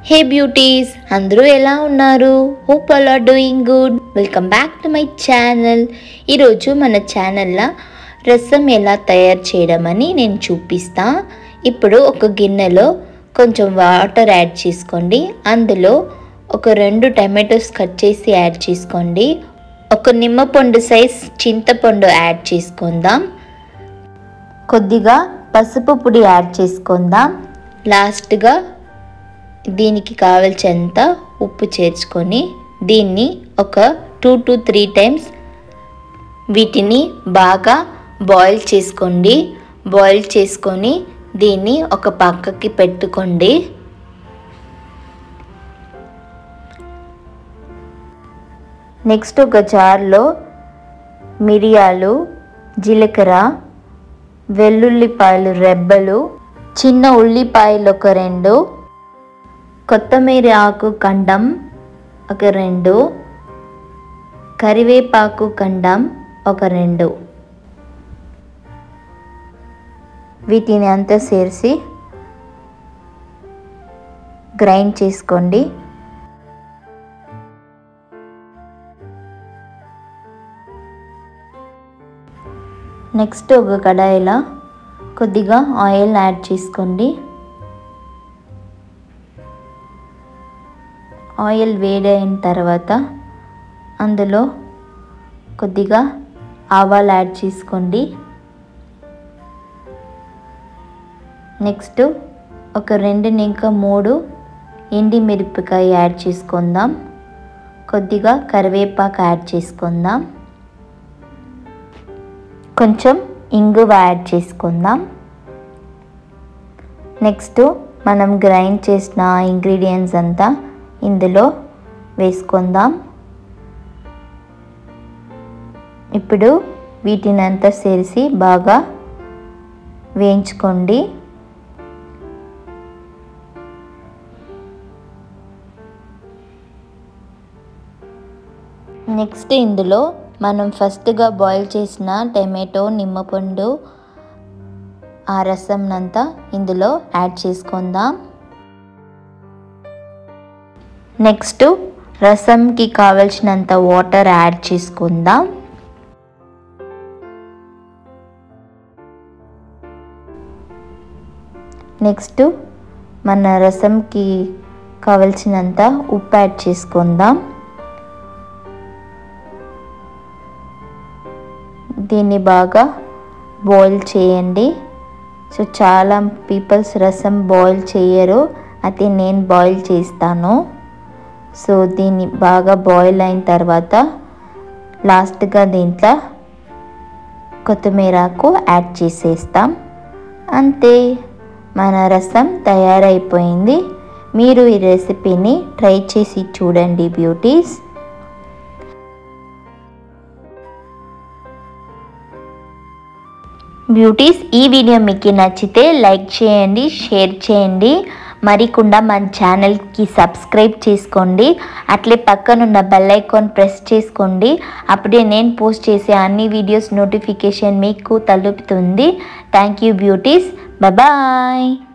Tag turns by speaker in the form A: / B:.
A: హే beauties అందరూ ఎలా ఉన్నారు hope all are doing good welcome back to my channel ఈరోజు మన ఛానల్లో రసం ఎలా తయారు చేయడం అని నేను చూపిస్తా ఇప్పుడు ఒక గిన్నెలో కొంచెం వాటర్ యాడ్ చేసుకోండి అందులో ఒక రెండు టమాటోస్ కట్ చేసి యాడ్ చేసుకోండి ఒక నిమ్మపండు సైజ్ చింతపండు యాడ్ చేసుకుందాం కొద్దిగా పసుపు పొడి యాడ్ చేసుకుందాం లాస్ట్గా దీనికి కావలసినంత ఉప్పు చేర్చుకొని దీన్ని ఒక టూ టు త్రీ టైమ్స్ వీటిని బాగా బాయిల్ చేసుకోండి బాయిల్ చేసుకొని దీన్ని ఒక పక్కకి పెట్టుకోండి నెక్స్ట్ ఒక జార్లో మిరియాలు జీలకర్ర వెల్లుల్లిపాయలు రెబ్బలు చిన్న ఉల్లిపాయలు ఒక రెండు కొత్తిమీర ఆకు కండం ఒక రెండు కరివేపాకు కండం ఒక రెండు వీటిని అంతా చేర్చి గ్రైండ్ చేసుకోండి నెక్స్ట్ ఒక కడాయిలో కొద్దిగా ఆయిల్ యాడ్ చేసుకోండి ఆయిల్ వేడైన తర్వాత అందులో కొద్దిగా ఆవాలు యాడ్ చేసుకోండి నెక్స్ట్ ఒక రెండు ఇంకా మూడు ఎండి మిరపకాయ యాడ్ చేసుకుందాం కొద్దిగా కరివేపాకు యాడ్ చేసుకుందాం కొంచెం ఇంగువ యాడ్ చేసుకుందాం నెక్స్ట్ మనం గ్రైండ్ చేసిన ఇంగ్రీడియంట్స్ అంతా ఇందులో వేసుకుందాం ఇప్పుడు వీటిని అంతా చేసి బాగా వేయించుకోండి నెక్స్ట్ ఇందులో మనం ఫస్ట్గా బాయిల్ చేసిన టమాటో నిమ్మపండు ఆ రసంనంతా ఇందులో యాడ్ చేసుకుందాం నెక్స్ట్ రసంకి కావలసినంత వాటర్ యాడ్ చేసుకుందాం నెక్స్ట్ మన రసంకి కావలసినంత ఉప్పు యాడ్ చేసుకుందాం దీన్ని బాగా బాయిల్ చేయండి సో చాలా పీపుల్స్ రసం బాయిల్ చేయరు అయితే నేను బాయిల్ చేస్తాను సో దీన్ని బాగా బాయిల్ అయిన తర్వాత లాస్ట్గా దీంట్లో కొత్తిమీరకు యాడ్ చేసేస్తాం అంతే మన రసం తయారైపోయింది మీరు ఈ రెసిపీని ట్రై చేసి చూడండి బ్యూటీస్ బ్యూటీస్ ఈ వీడియో మీకు నచ్చితే లైక్ చేయండి షేర్ చేయండి మరికుండా మన ఛానల్కి సబ్స్క్రైబ్ చేసుకోండి అట్లే పక్కనున్న బెల్ ఐకాన్ ప్రెస్ చేసుకోండి అప్పుడే నేను పోస్ట్ చేసే అన్ని వీడియోస్ నోటిఫికేషన్ మీకు తలుపుతుంది థ్యాంక్ యూ బ్యూటీస్ బాయ్